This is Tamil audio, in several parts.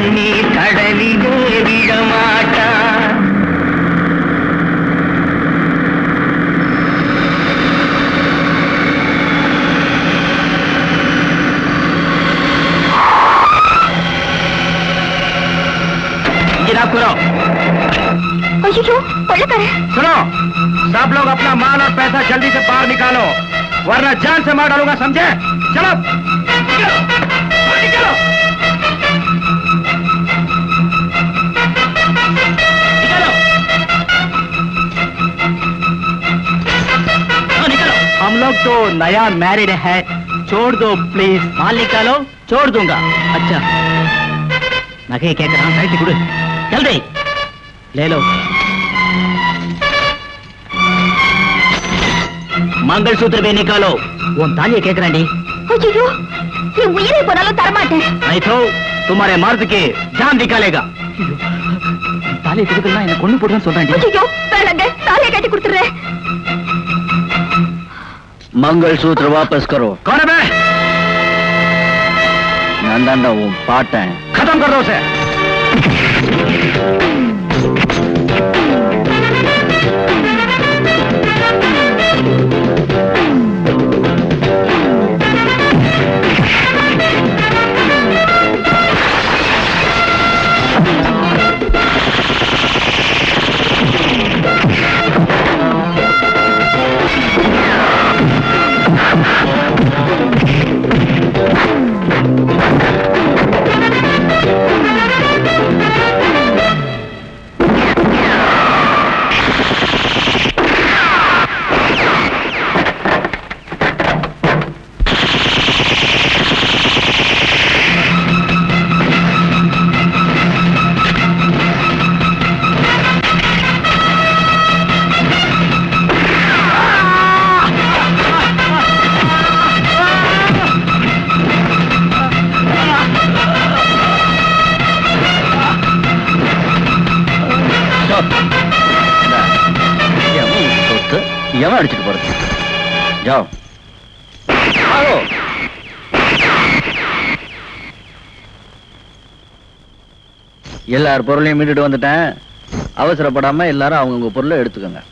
கண்ணீர் கடலிலே விழமாட்டான் गिरा करो ஐயோ கொள்ளக்காரன் सुनो सब लोग अपना माल और पैसा जल्दी से बाहर निकालो वरना जान से मार डालूंगा समझे चलो निकलो, निकलो निकलो हाँ, निकलो हम लोग तो नया मैरिड है छोड़ दो प्लीज माल निकालो छोड़ दूंगा अच्छा नगे क्या कर साइड गुड जल्दी ले लो मंगल सूत्र भी निकालो உன் தாலியை கேட்கிறாண்டி ஐயோ என் உயிரை போனாலும் தரமாட்டேன் नहीं तो तुम्हारे मर्द के जान निकालेगा தாலியை கொடுக்கலாம் என்ன கொண்டு போடுறேன்னு சொல்றாண்டி ஐயோ வேணாங்க தாலியை கட்டி கொடுத்துறேன் मंगल सूत्र वापस करो कौन है मैं नंदांडा वो पाट है खत्म कर दो उसे சொத்து எவன் அடிச்சுட்டு போறது ஜாவ் ஆகோ எல்லார் பொருளையும் மீட்டுட்டு வந்துட்டேன் அவசரப்படாம எல்லாரும் அவங்கவுங்க பொருளை எடுத்துக்கோங்க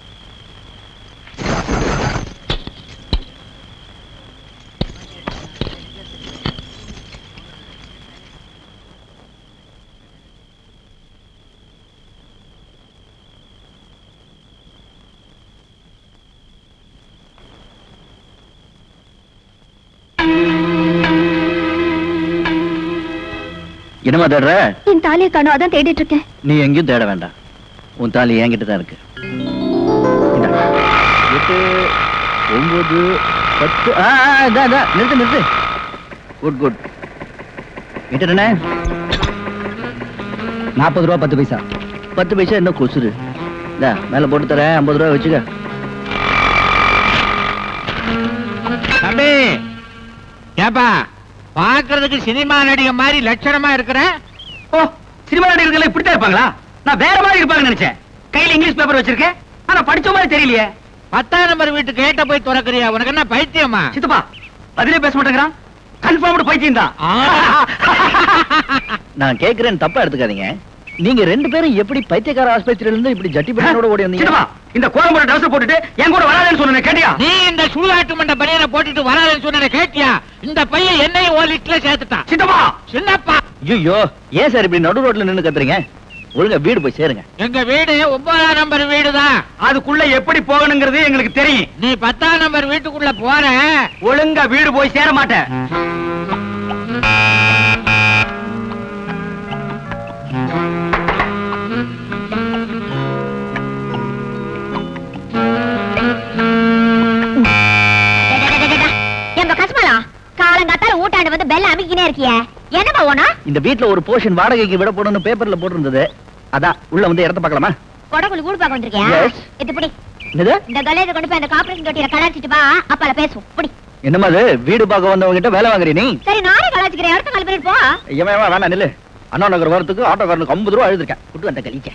என்னமா தேடுற என் தாலியை காணும் அதான் தேடிட்டு இருக்கேன் நீ எங்கேயும் தேட வேண்டாம் உன் தாலி என்கிட்ட தான் இருக்கு இந்தா. எட்டு ஒன்பது பத்து ஆ, ஆ, இதா, இதா, நிறுத்து நிறுத்து குட் குட் விட்டுறனே நாற்பது ரூபா பத்து பைசா பத்து பைசா என்ன கொசுரு இந்தா மேல போட்டு தரேன் ஐம்பது ரூபா வச்சுக்க தம்பி ஏப்பா பாக்குறதுக்கு சினிமா நடிகை மாதிரி லட்சணமா இருக்கிற ஓ சினிமா நடிகர்கள் இப்படித்தான் இருப்பாங்களா நான் வேற மாதிரி இருப்பாங்கன்னு நினைச்சேன் கையில இங்கிலீஷ் பேப்பர் வச்சிருக்கேன் ஆனா படிச்ச மாதிரி தெரியலையே பத்தாம் நம்பர் வீட்டு கேட்ட போய் திறக்கறியா உனக்கு என்ன பைத்தியமா சித்தப்பா பதிலே பேச மாட்டேங்கிறான் கன்ஃபார்ம்டு பைத்தியம் தான் நான் கேக்குறேன்னு தப்பா எடுத்துக்காதீங்க நீங்க ரெண்டு பேரும் எப்படி பைத்தியக்கார ஆஸ்பத்திரியில இருந்து இப்படி ஜட்டி பையனோட ஓடி வந்தீங்க சித்தப்பா இந்த கோலம்போட ட்ரெஸ் போட்டுட்டு என் கூட வராதேன்னு சொன்னேன் கேட்டியா நீ இந்த சுடுகாட்டு மண்ட பனியனை போட்டுட்டு வராதுன்னு சொன்ன கேட்டியா இந்த பையன் என்னையும் ஓ லிஸ்ட்ல சேர்த்துட்டான் சித்தப்பா சின்னப்பா ஐயோ ஏன் சார் இப்படி நடு ரோட்ல நின்னு கத்துறீங்க ஒழுங்கா வீடு போய் சேருங்க எங்க வீடு ஒன்பதாம் நம்பர் வீடுதான் அதுக்குள்ள எப்படி போகணுங்கிறது எங்களுக்கு தெரியும் நீ பத்தாம் நம்பர் வீட்டுக்குள்ள போற ஒழுங்கா வீடு போய் சேர மாட்டேன் எங்க கஸ்மலா காலங்காத்தால ஊட்டாண்டு வந்து பெல்ல அமைக்கினே இருக்கிய என்னமா ஓனா இந்த வீட்ல ஒரு போர்ஷன் வாடகைக்கு விட போடணும்னு பேப்பர்ல போட்டிருந்தது அதான் உள்ள வந்து இடத்த பார்க்கலாமா கொடகுழி கூடு பார்க்க வந்திருக்கியா Yes. இது பிடி என்னது இந்த கலேஜ கொண்டு போய் அந்த கார்பரேஷன் தொட்டியில கலாச்சிட்டு வா அப்பால பேசுவோம் பிடி என்னமா அது வீடு பார்க்க வந்தவங்க கிட்ட வேலை வாங்குறீ நீ சரி நானே கலாச்சிக்கிறேன் அடுத்த கால் பண்ணிட்டு போ ஏமா ஏமா வேணாம் நில்லு அண்ணா நகர் வரத்துக்கு ஆட்டோக்காரனுக்கு ஐம்பது ரூபா எழுதிருக்கேன் குட்டு வந்த கழிக்க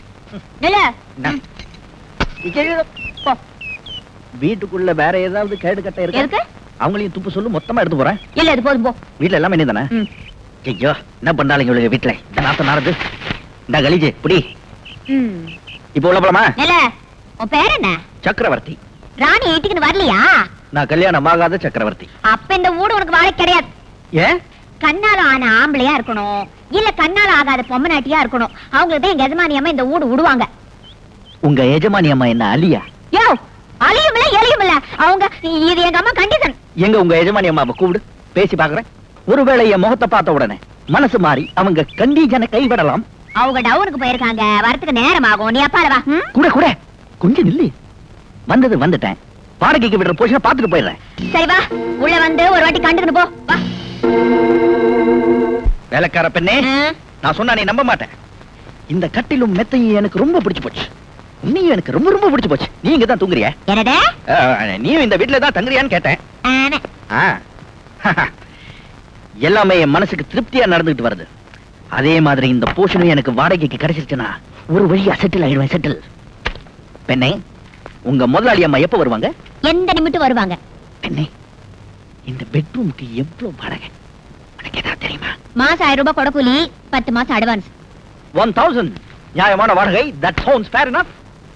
நில்லு போ வீட்டுக்குள்ள வேற ஏதாவது கேடு கட்ட இருக்கு எதுக்கு அவங்களையும் துப்பு சொல்லு மொத்தமா எடுத்து போறேன் இல்ல இது போதும் போ வீட்ல எல்லாமே நீ தானே ம். ஐயோ என்ன பண்றாளுங்க இவளுங்க வீட்டுல இந்த நாத்தம் நடந்து இந்த கலிஜு புடி ம். இப்போ உள்ள போலாமா நில உன் பேர் என்ன சக்கரவர்த்தி ராணி வீட்டுக்கு வரலையா நான் கல்யாணம் ஆகாத சக்கரவர்த்தி அப்ப இந்த வீடு உனக்கு வாழை கிடையாது ஏன் கண்ணால ஆன ஆம்பளையா இருக்கணும் இல்ல கண்ணால ஆகாத பொம்மநாட்டியா இருக்கணும் அவங்களுக்கு தான் எங்க எஜமானியம்மா இந்த வீடு விடுவாங்க உங்க எஜமானி அம்மா என்ன அலியா யோ அழியும் இல்ல எலியும் இல்ல அவங்க இது எங்க அம்மா கண்டிஷன் எங்க உங்க எஜமானி அம்மாவை கூப்பிடு பேசி பாக்குறேன் ஒருவேளை என் முகத்தை பார்த்த உடனே மனசு மாறி அவங்க கண்டிஜனை கைவிடலாம் அவங்க டவுனுக்கு போயிருக்காங்க வரத்துக்கு நேரம் ஆகும் நீ அப்பால வா ம்? கூட கூட கொஞ்சம் நில்லு வந்தது வந்துட்டேன் வாடகைக்கு விடுற போஷனை பார்த்துட்டு போயிடுறேன் சரி வா உள்ள வந்து ஒரு வாட்டி கண்டுக்கிட்டு போ வா வேலைக்கார பெண்ணே ஆ. நான் சொன்னா நீ நம்ப மாட்டேன் இந்த கட்டிலும் மெத்தையும் எனக்கு ரொம்ப பிடிச்சு போச்சு உன்னையும் எனக்கு ரொம்ப ரொம்ப பிடிச்சு போச்சு நீ இங்க தான் தூங்குறிய என்னடே நீயும் இந்த வீட்டுல தான் தங்குறியான்னு கேட்டேன் ஆனே. ஆ. எல்லாமே என் மனசுக்கு திருப்தியா நடந்துகிட்டு வருது அதே மாதிரி இந்த போஷனும் எனக்கு வாடகைக்கு கிடைச்சிருச்சுன்னா ஒரு வழியா செட்டில் ஆயிடுவேன் செட்டில் பெண்ணே உங்க முதலாளி அம்மா எப்ப வருவாங்க எந்த நிமிட்டும் வருவாங்க பெண்ணே இந்த பெட்ரூமுக்கு எவ்வளவு வாடகை உனக்கு ஏதாவது தெரியுமா மாசம் ஆயிரம் ரூபாய் கொடக்கூலி பத்து மாசம் அட்வான்ஸ் ஒன் தௌசண்ட் நியாயமான வாடகை that sounds fair enough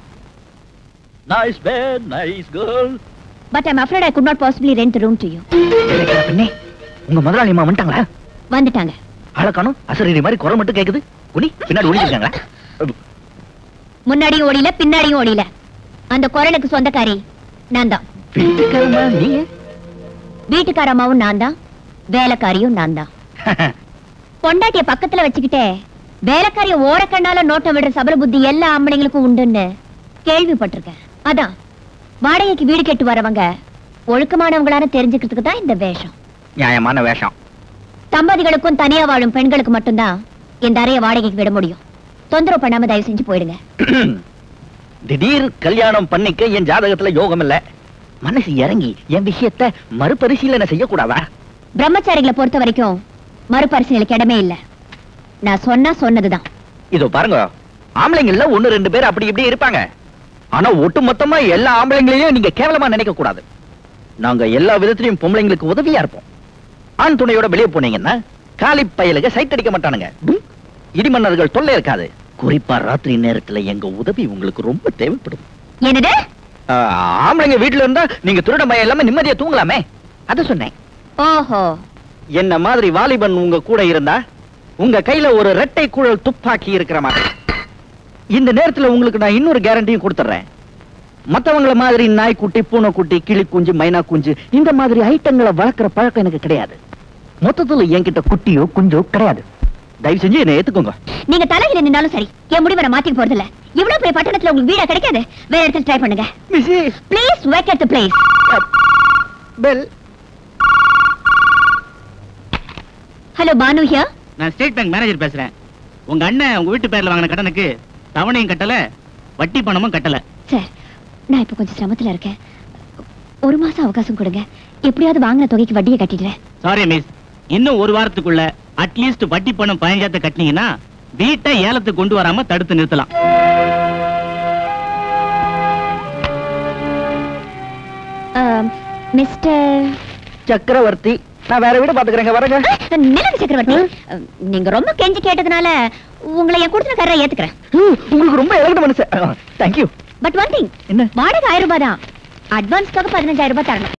nice bed nice girl but I'm afraid I could not possibly rent room to you பெண்ணே உங்க முதலாளி அம்மா வந்துட்டாங்களா வந்துட்டாங்க ஆளை காணும் அசரீரி மாதிரி குரல் மட்டும் கேக்குது குனி பின்னாடி ஒளிஞ்சிருக்காங்களா முன்னாடியும் ஓடியில பின்னாடியும் ஓடியில அந்த குரலுக்கு சொந்தக்காரி நான் தான் வீட்டுக்காரமா நீங்க வீட்டுக்கார அம்மாவும் நான் தான் வேலைக்காரியும் நான் தான் பொண்டாட்டிய பக்கத்துல வச்சுக்கிட்டே வேலைக்காரிய ஓரக்கண்ணால நோட்டம் விடுற சபல புத்தி எல்லா ஆம்பளைங்களுக்கும் உண்டுன்னு கேள்விப்பட்டிருக்கேன் அதான் வாடகைக்கு வீடு கேட்டு வரவங்க ஒழுக்கமானவங்களான தெரிஞ்சுக்கிறதுக்கு தான் இந்த வேஷம் நியாயமான வேஷம் தம்பதிகளுக்கும் தனியா வாழும் பெண்களுக்கு மட்டும்தான் இந்த அறைய வாடகைக்கு விட முடியும் தொந்தரவு பண்ணாம தயவு செஞ்சு போயிடுங்க திடீர் கல்யாணம் பண்ணிக்க என் ஜாதகத்துல யோகம் இல்ல மனசு இறங்கி என் விஷயத்த மறுபரிசீலனை செய்யக்கூடாதா பிரம்மச்சாரிகளை பொறுத்த வரைக்கும் மறுபரிசீலனைக்கு இடமே இல்ல நான் சொன்னா சொன்னதுதான் இதோ பாருங்க ஆம்பளைங்கள்ல ஒண்ணு ரெண்டு பேர் அப்படி இப்படி இருப்பாங்க ஆனா ஒட்டு மொத்தமா எல்லா ஆம்பளைங்களையும் நீங்க கேவலமா நினைக்க கூடாது நாங்க எல்லா விதத்திலையும் பொம்பளைங்களுக்கு உதவியா இருப்போம் ஆண் துணையோட வெளியே போனீங்கன்னா காலி பயலுக சைட் அடிக்க மாட்டானுங்க டும். இடிமன்னர்கள் தொல்லை இருக்காது குறிப்பா ராத்திரி நேரத்துல எங்க உதவி உங்களுக்கு ரொம்ப தேவைப்படும் என்னது ஆஹ், ஆம்பளைங்க வீட்டுல இருந்தா நீங்க திருட பயம் இல்லாம நிம்மதியா தூங்கலாமே அத சொன்னேன் ஓஹோ என்ன மாதிரி வாலிபன் உங்க கூட இருந்தா உங்க கையில ஒரு ரெட்டை குழல் துப்பாக்கி இருக்கிற மாதிரி இந்த நேரத்துல உங்களுக்கு நான் இன்னொரு கேரண்டியும் கொடுத்துறேன் மத்தவங்கள மாதிரி நாய்க்குட்டி பூனைக்குட்டி கிளி குஞ்சு மைனா குஞ்சு இந்த மாதிரி ஐட்டங்களை வளர்க்குற பழக்கம் எனக்கு கிடையாது மொத்தத்துல என்கிட்ட குட்டியோ குஞ்சோ கிடையாது தயவு செஞ்சு என்னை ஏத்துக்கோங்க நீங்க தலையில நின்னாலும் சரி என் முடிவை நான் மாத்திக்க போறது இல்ல இவ்வளவு பெரிய பட்டணத்துல உங்களுக்கு வீடா கிடைக்காது வேற இடத்துல ட்ரை பண்ணுங்க please wake at the place bell hello Banu here நான் ஸ்டேட் பேங்க் மேனேஜர் பேசுறேன் உங்க அண்ணன் உங்க வீட்டு பேர்ல வாங்கின கடனுக்கு தவணையும் கட்டல வட்டி பணமும் கட்டல சார் நான் இப்ப கொஞ்சம் சிரமத்துல இருக்கேன் ஒரு மாசம் அவகாசம் கொடுங்க எப்படியாவது வாங்கின தொகைக்கு வட்டியை கட்டிடுறேன் சாரி மிஸ் இன்னும் ஒரு வாரத்துக்குள்ள அட்லீஸ்ட் வட்டி பணம் பதினஞ்சாயிரத்தை கட்டினீங்கன்னா வீட்டை ஏலத்துக்கு கொண்டு வராம தடுத்து நிறுத்தலாம் மிஸ்டர் சக்கரவர்த்தி நான் வேற வீடு பாத்துக்கிறேங்க வரங்க நிலவு சக்கரவர்த்தி அஹ், நீங்க ரொம்ப கெஞ்சி கேட்டதுனால உங்களை என் கொடுத்துருக்கார ஏத்துக்கிறேன் உங்களுக்கு ரொம்ப இலகின மனசு தேங்க்யூ பட் ஒன் திங் என்ன வாடகை ஆயிரம் ரூபாய் தான் அட்வான்ஸ்க்காக பதினஞ்சாயிரம் ரூபாய் தரணும்